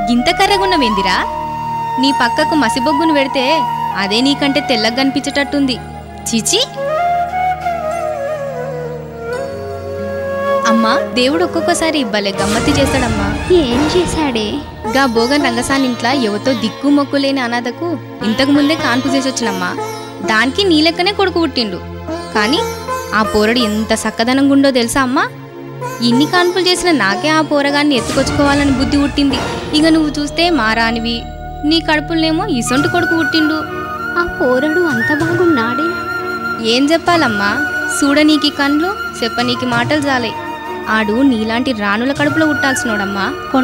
గింత కర్రగున్నవేందిరా నీ పక్కకు మసిబొగ్గును పెడితే అదే నీకంటే తెల్లగా కనిపించేటట్టుంది చిచి అమ్మా దేవుడు ఒక్కొక్కసారి భలే గమ్మత్తి చేస్తాడమ్మా ఏం చేశాడే గా భోగన్ రంగసాని ఇంట్లో ఎవతో దిక్కు మొక్కు లేని అనాథకు ఇంతకు ముందే కాన్పు చేసి వచ్చినమ్మా దానికి నీ లెక్కనే కొడుకు పుట్టిండు కానీ ఆ పోరడు ఎంత సక్కదనంగా ఉండో తెలుసా అమ్మా ఇన్ని కాన్పులు చేసిన నాకే ఆ పోరగాన్ని ఎత్తుకొచ్చుకోవాలని బుద్ధి పుట్టింది ఇక నువ్వు చూస్తే మారానివి నీ కడుపులనేమో ఇసొంటి కొడుకు పుట్టిండు ఆ పోరడు అంత బాగున్నాడే ఏం చెప్పాలమ్మా చూడనీకి కండ్లు చెప్పనీకి మాటలు జాలే ఆడు నీలాంటి రాణుల కడుపులో పుట్టాల్సినోడమ్మా